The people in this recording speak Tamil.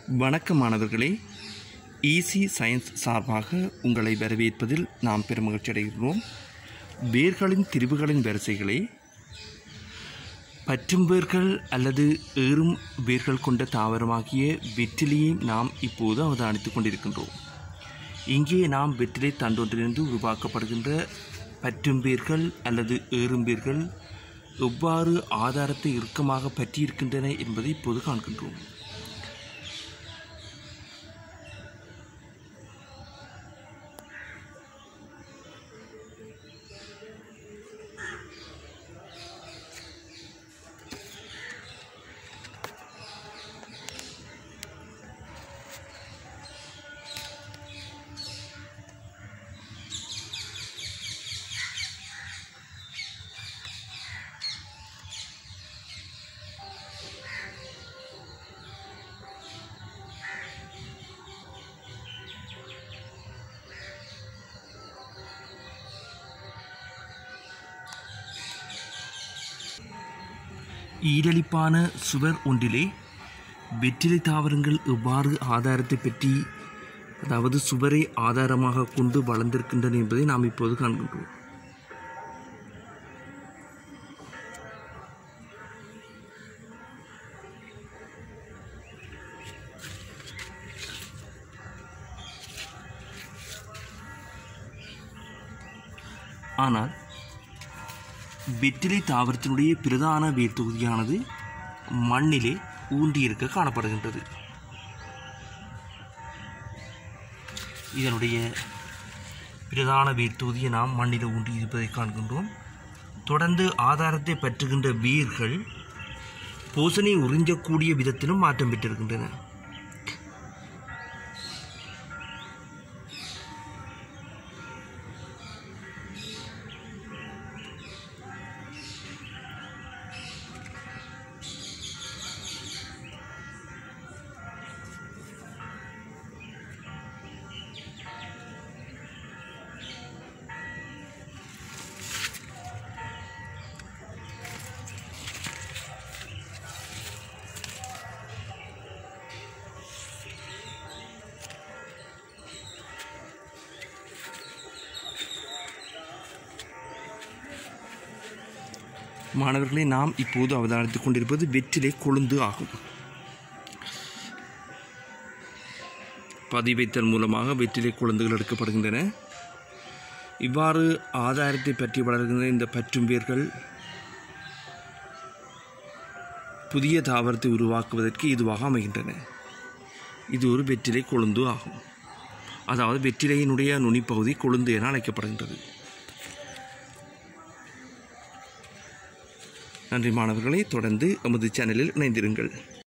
வணக்கம் மாணவர்களே ஈசி சயின்ஸ் சார்பாக உங்களை வரவேற்பதில் நாம் பெருமகிழ்ச்சி அடைகிறோம் வேர்களின் திரிவுகளின் வரிசைகளே பற்றும் வேர்கள் அல்லது ஏறும் வேர்கள் கொண்ட தாவரமாகிய வெற்றிலையை நாம் இப்போது அவதானித்துக் கொண்டிருக்கின்றோம் இங்கே நாம் வெற்றிலை தண்டொன்றிலிருந்து உருவாக்கப்படுகின்ற பற்றும் வேர்கள் அல்லது ஏறும் வேர்கள் எவ்வாறு ஆதாரத்தை இறுக்கமாக பற்றியிருக்கின்றன என்பதை இப்போது காண்கின்றோம் ஈரலிப்பான சுவர் ஒன்றிலே வெற்றிலை தாவரங்கள் எவ்வாறு ஆதாரத்தை பற்றி அதாவது சுவரை ஆதாரமாக கொண்டு வளர்ந்திருக்கின்றன என்பதை நாம் இப்போது காண்கின்றோம் ஆனால் வெற்றிலை தாவரத்தினுடைய பிரதான வேர் தொகுதியானது மண்ணிலே ஊன்றியிருக்க காணப்படுகின்றது இதனுடைய பிரதான வேர் தொகுதியை நாம் மண்ணில் ஊன்றி இருப்பதை காண்கின்றோம் தொடர்ந்து ஆதாரத்தை பற்றுகின்ற வேர்கள் பூசனை உறிஞ்சக்கூடிய விதத்திலும் மாற்றம் பெற்றிருக்கின்றன மாணவர்களை நாம் இப்போது அவதானித்துக் கொண்டிருப்பது வெற்றிலை கொழுந்து ஆகும் பதிவைத்தல் மூலமாக வெற்றிலை கொழுந்துகள் எடுக்கப்படுகின்றன இவ்வாறு ஆதாரத்தை பற்றி வளர்கின்ற இந்த பற்றும் வேர்கள் புதிய தாவரத்தை உருவாக்குவதற்கு இதுவாக அமைகின்றன இது ஒரு வெற்றிலை கொழுந்து ஆகும் அதாவது வெற்றிலையினுடைய நுனிப்பகுதி கொழுந்து என அழைக்கப்படுகின்றது நன்றி மாணவர்களை தொடர்ந்து எமது சேனலில் இணைந்திருங்கள்